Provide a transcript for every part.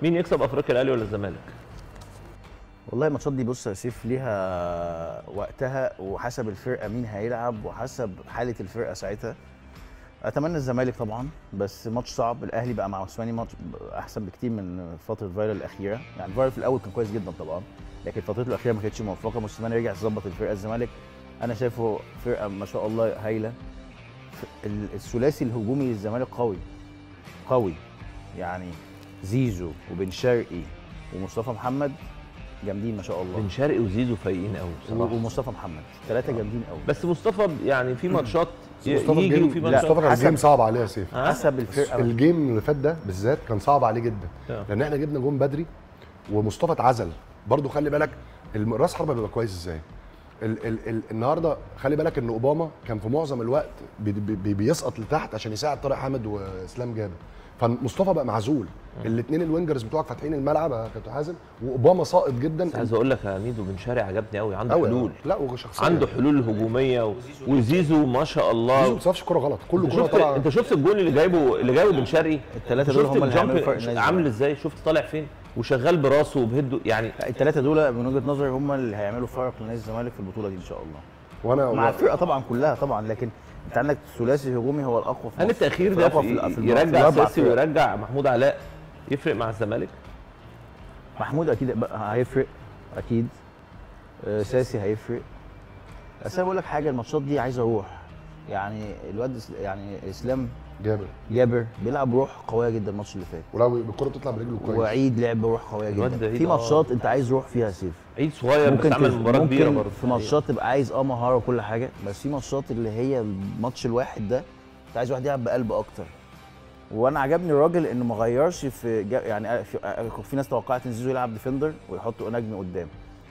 مين يكسب افريقيا الاهلي ولا الزمالك والله الماتشات دي بص يا سيف ليها وقتها وحسب الفرقه مين هيلعب وحسب حاله الفرقه ساعتها اتمنى الزمالك طبعا بس ماتش صعب الاهلي بقى مع عثماني ماتش احسن بكتير من فتره فايرا الاخيره يعني فايرا في الاول كان كويس جدا طبعا لكن فترته الاخيره ما كانتش موفقه موسيماني رجع يظبط الفرقه الزمالك انا شايفه فرقه ما شاء الله هايله ال- الثلاثي الهجومي للزمالك قوي قوي يعني زيزو وبن شرقي ومصطفى محمد جامدين ما شاء الله بن شرقي وزيزو فايقين قوي بصراحه ومصطفى محمد ثلاثه جامدين قوي بس مصطفى يعني في ماتشات ي- مصطفى يجي الجيم وفي لا، ماتشات مصطفى كان حسب- جيم صعب عليه يا سيف ها؟ حسب الفرقه الجيم اللي فات ده بالذات كان صعب عليه جدا آه. لان احنا جبنا جون بدري ومصطفى اتعزل برضو خلي بالك الم- راس حربه بيبقى كويس ازاي ال ال ال النهارده خلي بالك ان اوباما كان في معظم الوقت بي بي بيسقط لتحت عشان يساعد طارق حامد واسلام جابر فمصطفى بقى معزول الاثنين الوينجرز بتوعك فاتحين الملعب يا كابتن حازم واوباما ساقط جدا بس عايز اقول لك يا ميدو بن شرقي عجبني قوي عنده أوي. حلول لا وشخصيه عنده حلول هجوميه و... وزيزو ما شاء الله زيزو ما بيصرفش كوره غلط كله انت كوره شفت طالعه انت شفت الجون اللي جايبه اللي جايبه بن شرقي التلاتة دول شفت هم اللي الجامب هيعملوا فرق النادي عامل ازاي شفت طالع فين وشغال براسه وبهده يعني الثلاثه دول من وجهه نظري هم اللي هيعملوا فرق لنادي الزمالك في البطوله دي ان شاء الله وانا مع الفرقه طبعا كلها طبعا لكن انت عندك ثلاثي هجومي هو الاقوى في هل مصر. التاخير ده الأقوى في في- في- في يرجع الأربع سيسي فرق. ويرجع محمود علاء يفرق مع الزمالك محمود اكيد بقى هيفرق اكيد آه، ساسي هيفرق بس انا بقول لك حاجه الماتشات دي عايزه روح يعني الواد إس- يعني اسلام جابر جابر بيلعب بروح قويه جدا الماتش اللي فات ولو الكوره بتطلع برجله كويس وعيد لعب بروح قويه الواد ده جدا عيد، في آه. ماتشات انت عايز روح فيها يا سيف عيد صغير بس ممكن عمل تز- مباراه كبيره ممكن برضه في ماتشات تبقى عايز اه مهاره وكل حاجه بس في ماتشات اللي هي الماتش الواحد ده انت عايز واحد يلعب بقلب اكتر وانا عجبني الراجل انه ما غيرش في جا يعني في, في ناس توقعت ان زيزو يلعب ديفندر ويحط نجم قدام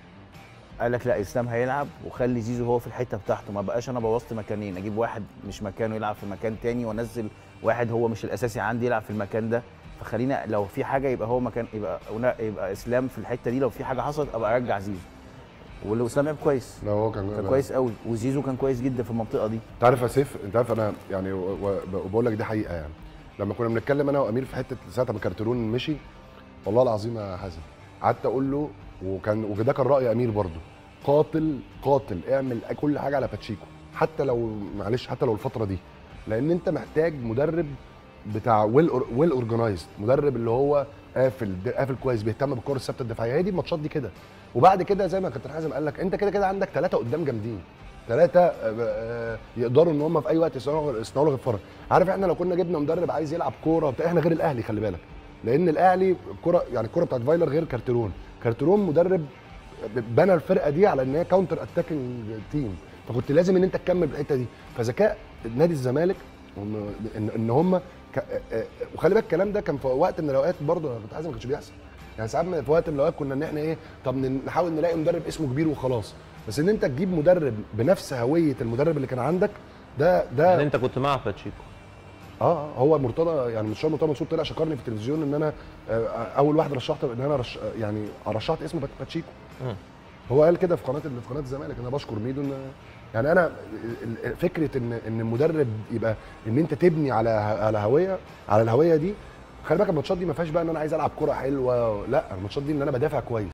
قال لك لا اسلام هيلعب وخلي زيزو هو في الحته بتاعته ما بقاش انا بوظت مكانين اجيب واحد مش مكانه يلعب في مكان تاني وانزل واحد هو مش الاساسي عندي يلعب في المكان ده فخلينا لو في حاجه يبقى هو مكان يبقى يبقى اسلام في الحته دي لو في حاجه حصلت ابقى ارجع زيزو واللي اسلام لعب كويس لا هو كان كان كويس قوي وزيزو كان كويس جدا في المنطقه دي انت عارف يا سيف انت عارف انا يعني و- و- وبقول لك دي حقيقه يعني لما كنا بنتكلم انا وامير في حته ساعه ما كارترون مشي والله العظيم يا حازم قعدت اقول له وكان وده كان راي امير برضو قاتل قاتل اعمل كل حاجه على باتشيكو حتى لو معلش حتى لو الفتره دي لان انت محتاج مدرب بتاع ويل ويل اورجنايزد مدرب اللي هو قافل قافل كويس بيهتم بالكره الثابته الدفاعيه هي دي الماتشات دي كده وبعد كده زي ما كابتن حازم قال لك انت كده كده عندك ثلاثه قدام جامدين ثلاثه يقدروا ان هم في اي وقت يصنعوا يصنعوا لك الفرق عارف احنا لو كنا جبنا مدرب عايز يلعب كوره بتاع احنا غير الاهلي خلي بالك لان الاهلي الكوره يعني الكوره بتاعت فايلر غير كارترون كارترون مدرب بنى الفرقه دي على ان هي كاونتر اتاكينج تيم فكنت لازم ان انت تكمل بالحته دي فذكاء نادي الزمالك هم- ان ان هم ك... آه، وخلي بالك الكلام ده كان في وقت من الاوقات برضه كنت عايز ما كانش بيحصل يعني ساعات من- في وقت من الاوقات كنا ان احنا ايه طب ن- نحاول نلاقي مدرب اسمه كبير وخلاص بس ان انت تجيب مدرب بنفس هويه المدرب اللي كان عندك ده ده يعني انت كنت مع باتشيكو اه هو مرتضى يعني مستشار مرتضى منصور طلع شكرني في التلفزيون ان انا آه، اول واحد رشحت ان انا رش يعني رشحت اسم بات- باتشيكو مم. هو قال كده في قناه في قناه الزمالك انا بشكر ميدو ان يعني انا ال- ال- فكره ان ان المدرب يبقى ان انت تبني على على هويه على الهويه دي خلي بالك الماتشات دي ما فيهاش بقى ان انا عايز العب كره حلوه لا الماتشات دي ان انا بدافع كويس